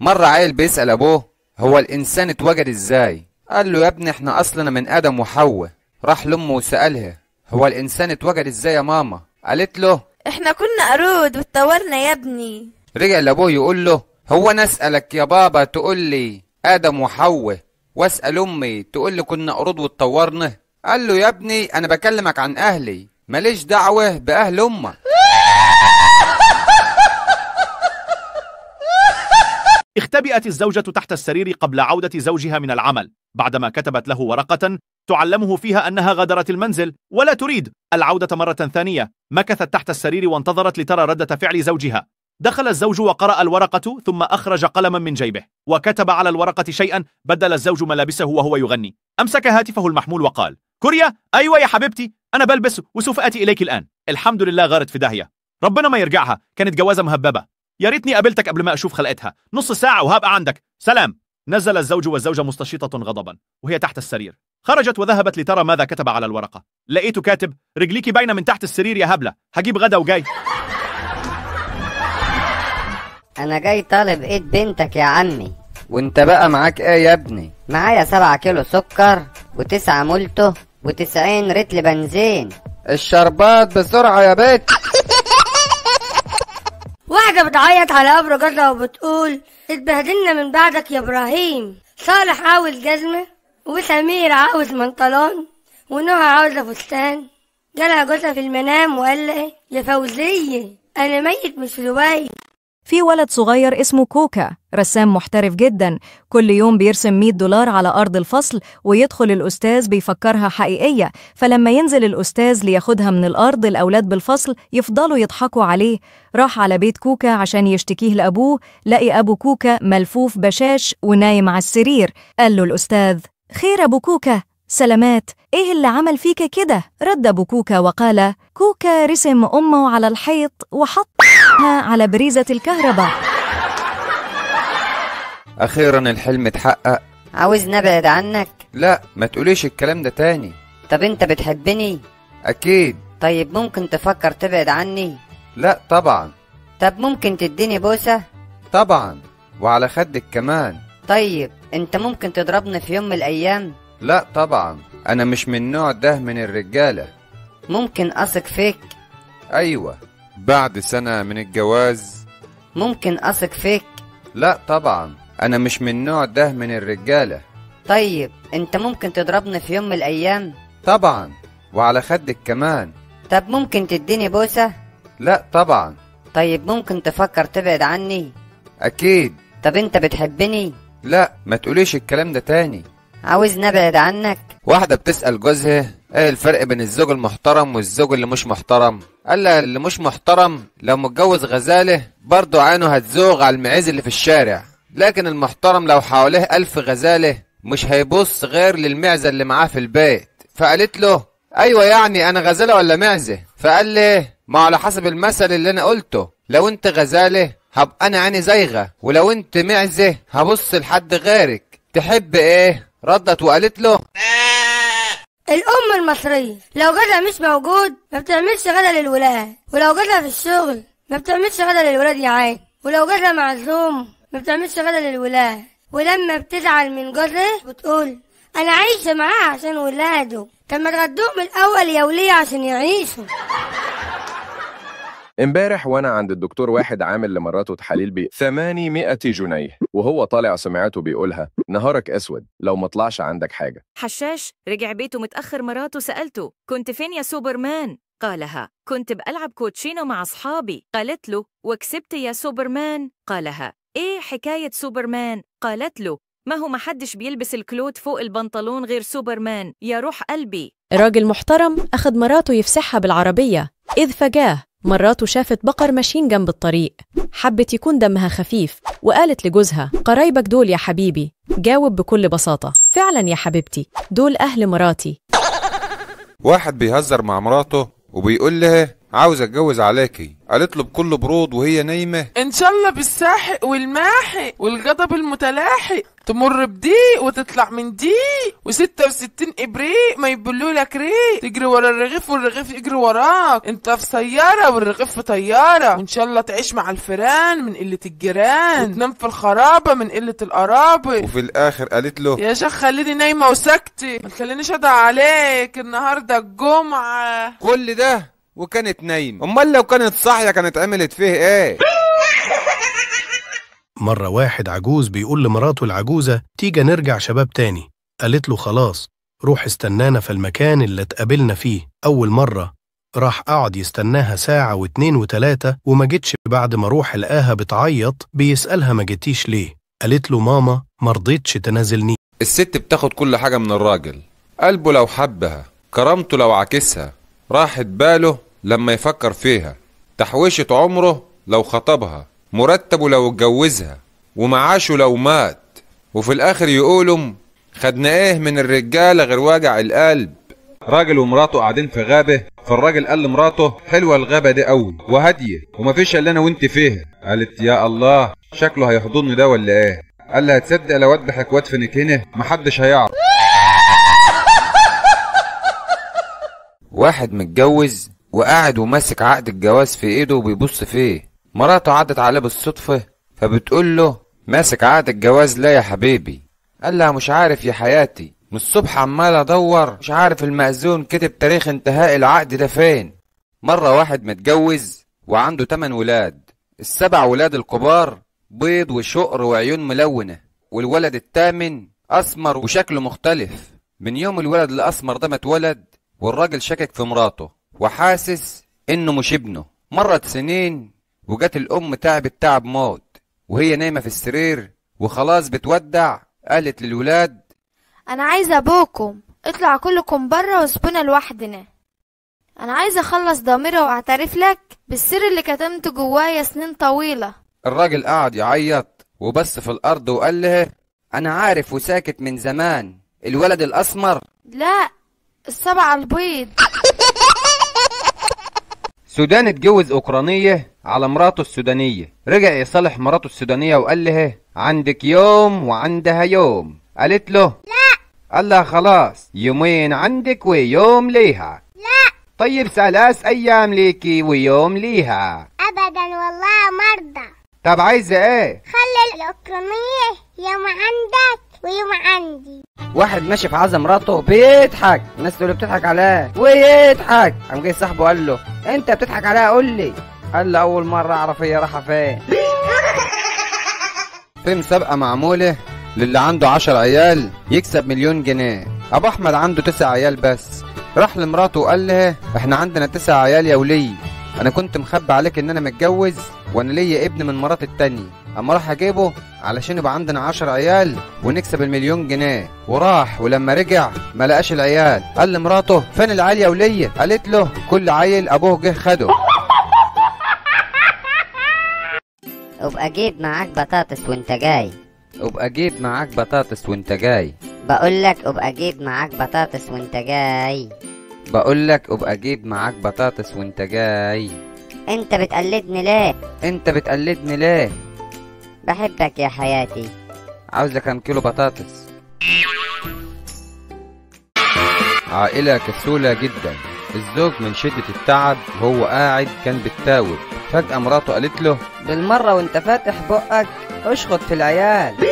مرة عيل بيسأل أبوه هو الإنسان اتوجد إزاي قال له يا ابني احنا أصلنا من آدم وحواء راح لأمه وسألها هو الإنسان اتوجد إزاي يا ماما قالت له احنا كنا قرود واتطورنا يا ابني رجع لأبوه يقول له هو أنا أسألك يا بابا تقول لي آدم وحواء وأسأل أمي تقول لي كنا قرود واتطورنا قال له يا ابني أنا بكلمك عن أهلي ماليش دعوة بأهل أمك اختبئت الزوجة تحت السرير قبل عودة زوجها من العمل بعدما كتبت له ورقة تعلمه فيها أنها غادرت المنزل ولا تريد العودة مرة ثانية مكثت تحت السرير وانتظرت لترى ردة فعل زوجها دخل الزوج وقرأ الورقة ثم أخرج قلما من جيبه وكتب على الورقة شيئا بدل الزوج ملابسه وهو يغني أمسك هاتفه المحمول وقال كوريا أيوة يا حبيبتي أنا بلبس وسوف آتي إليك الآن الحمد لله غارت في داهية ربنا ما يرجعها كانت جوازة مهببة يا ريتني قابلتك قبل ما أشوف خلقتها نص ساعة وهبقى عندك سلام نزل الزوج والزوجة مستشيطة غضبا وهي تحت السرير خرجت وذهبت لترى ماذا كتب على الورقة لقيته كاتب رجليكي باينة من تحت السرير يا هبلة هجيب غدا وجاي انا جاي طالب ايد بنتك يا عمي وانت بقى معاك ايه يا ابني معايا سبعة كيلو سكر وتسعة مولتو وتسعين رتل بنزين الشربات بسرعة يا بت واحدة بتعيط على قبر جوزها وبتقول اتبهدلنا من بعدك يا إبراهيم صالح عاوز جزمة وسمير عاوز منطلون ونهى عاوزة فستان جالها جوزها في المنام وقال لها يا فوزية أنا ميت مش رواية في ولد صغير اسمه كوكا رسام محترف جدا كل يوم بيرسم 100 دولار على أرض الفصل ويدخل الأستاذ بيفكرها حقيقية فلما ينزل الأستاذ لياخدها من الأرض الأولاد بالفصل يفضلوا يضحكوا عليه راح على بيت كوكا عشان يشتكيه لأبوه لقي أبو كوكا ملفوف بشاش ونايم على السرير قال له الأستاذ خير أبو كوكا سلامات ايه اللي عمل فيك كده رد ابو كوكا وقال كوكا رسم امه على الحيط وحطها على بريزه الكهرباء اخيرا الحلم اتحقق عاوز نبعد عنك لا ما تقوليش الكلام ده تاني طب انت بتحبني اكيد طيب ممكن تفكر تبعد عني لا طبعا طب ممكن تديني بوسة طبعا وعلى خدك كمان طيب انت ممكن تضربني في يوم من الايام لا طبعا انا مش من النوع ده من الرجالة ممكن اثق فيك ايوه بعد سنة من الجواز ممكن اثق فيك لا طبعا انا مش من النوع ده من الرجالة طيب انت ممكن تضربني في يوم من الايام طبعا وعلى خدك كمان طب ممكن تديني بوسة لا طبعا طيب ممكن تفكر تبعد عني اكيد طب انت بتحبني لا ما تقوليش الكلام ده تاني عاوز نبعد عنك واحدة بتسأل جوزها ايه الفرق بين الزوج المحترم والزوج اللي مش محترم قال لها اللي مش محترم لو متجوز غزالة برضه عينه هتزوغ على المعيز اللي في الشارع لكن المحترم لو حواليه ألف غزالة مش هيبص غير للمعزة اللي معاه في البيت فقالت له أيوة يعني أنا غزالة ولا معزة فقال لي ما على حسب المثل اللي أنا قلته لو أنت غزالة هبقى أنا عيني زايغة ولو أنت معزة هبص لحد غيرك تحب إيه ردت وقالت له الأم المصرية لو جوزها مش موجود ما بتعملش غدا للولاد ولو جوزها في الشغل ما بتعملش غدا للولاد يا عين ولو جوزها معزوم ما بتعملش غدا للولاد ولما بتزعل من جوزها بتقول أنا عايشة معاه عشان ولاده طب ما تغدوهم الأول يا ولية عشان يعيشوا امبارح وانا عند الدكتور واحد عامل لمراته تحاليل ب 800 جنيه وهو طالع سمعته بيقولها نهارك اسود لو ما طلعش عندك حاجه حشاش رجع بيته متأخر مراته سألته كنت فين يا سوبرمان؟ قالها كنت بألعب كوتشينو مع أصحابي قالت له وكسبت يا سوبرمان؟ قالها إيه حكاية سوبرمان؟ قالت له ما هو محدش بيلبس الكلوت فوق البنطلون غير سوبرمان يا روح قلبي راجل محترم أخد مراته يفسحها بالعربية إذ فجاه مراته شافت بقر ماشيين جنب الطريق حبت يكون دمها خفيف وقالت لجوزها قرايبك دول يا حبيبي جاوب بكل بساطة فعلا يا حبيبتي دول أهل مراتي واحد بيهزر مع مراته وبيقول لها عاوز اتجوز عليكي قالت له بكل برود وهي نايمة ان شاء الله بالساحق والماحق والغضب المتلاحق تمر بديق وتطلع من ديق وستة وستين ابريق ما يبلوا لك ريق تجري ورا الرغيف والرغيف يجري وراك انت في سيارة والرغيف في طيارة وان شاء الله تعيش مع الفيران من قلة الجيران وتنام في الخرابة من قلة القرابة وفي الاخر قالت له يا شيخ خليني نايمة وسكتة ما تخلينيش ادعي عليك النهاردة الجمعة كل ده وكانت نايمة امال لو كانت صاحية كانت عملت فيه ايه مرة واحد عجوز بيقول لمراته العجوزة تيجي نرجع شباب تاني قالت له خلاص روح استنانا في المكان اللي اتقابلنا فيه أول مرة راح قعد يستناها ساعة واتنين وتلاتة وما جتش بعد ما روح لقاها بتعيط بيسألها ما جيتيش ليه قالت له ماما مرضيتش تنازلني الست بتاخد كل حاجة من الراجل قلبه لو حبها كرامته لو عكسها راحت باله لما يفكر فيها تحويشة عمره لو خطبها مرتبه لو اتجوزها ومعاشه لو مات وفي الاخر يقولوا خدنا ايه من الرجالة غير وجع القلب راجل ومراته قاعدين في غابة فالراجل قال لمراته حلوة الغابة دي قوي وهادية ومفيش الا انا وانت فيها قالت يا الله شكله هيحضني ده ولا ايه قال لها تصدق لو اذبحك وادفنك هنا محدش هيعرف واحد متجوز وقاعد وماسك عقد الجواز في ايده وبيبص فيه مراته عدت عليه بالصدفة فبتقول له ماسك عقد الجواز لا يا حبيبي قال لها مش عارف يا حياتي من الصبح عمال ادور مش عارف المأذون كتب تاريخ انتهاء العقد ده فين مرة واحد متجوز وعنده تمن ولاد السبع ولاد الكبار بيض وشقر وعيون ملونة والولد التامن أسمر وشكله مختلف من يوم الولد الأسمر ده ما اتولد والراجل شكك في مراته وحاسس إنه مش ابنه مرت سنين وجت الأم تعبت تعب موت وهي نايمة في السرير وخلاص بتودع قالت للولاد انا عايزه ابوكم اطلع كلكم بره وسيبونا لوحدنا انا عايزه اخلص ضميري واعترف لك بالسر اللي كتمته جوايا سنين طويله الراجل قعد يعيط وبص في الأرض وقال له أنا عارف وساكت من زمان الولد الأسمر لا السبعة البيض سودان اتجوز أوكرانية على مراته السودانية رجع يصالح مراته السودانية وقال لها عندك يوم وعندها يوم قالت له لا قال لها خلاص يومين عندك ويوم ليها لا طيب ثلاث أيام ليكي ويوم ليها ابدا والله مرضى طب عايزة ايه خلي الاوكرانية يوم عندك ويوم عندي واحد ماشي في عزا مراته بيضحك الناس تقول له بتضحك عليها ويضحك قام جاي صاحبه قال له انت بتضحك عليها قول لي قال له اول مره اعرف هي رايحه فين في مسابقة معمولة للي عنده عشر عيال يكسب مليون جنيه أبو أحمد عنده تسع عيال بس راح لمراته وقال لها احنا عندنا تسع عيال يا ولي انا كنت مخبي عليك ان انا متجوز وانا ليا ابن من مرات التانية اما راح اجيبه علشان يبقى عندنا عشر عيال ونكسب المليون جنيه وراح ولما رجع ما لقاش العيال قال لمراته فين العيال يا ولية قالت له كل عيل ابوه جه خده وابقى جيب معاك بطاطس وانت جاي وابقى جيب معاك بطاطس وانت جاي بقول لك ابقى جيب معاك بطاطس وانت جاي بقول لك ابقى جيب معاك بطاطس وانت جاي انت بتقلدني ليه انت بتقلدني ليه بحبك يا حياتي عاوزة كام كيلو بطاطس عائلة كسولة جدا الزوج من شدة التعب وهو قاعد كان بتتاوب فجأة مراته قالت له بالمرة وانت فاتح بقك اشخط في العيال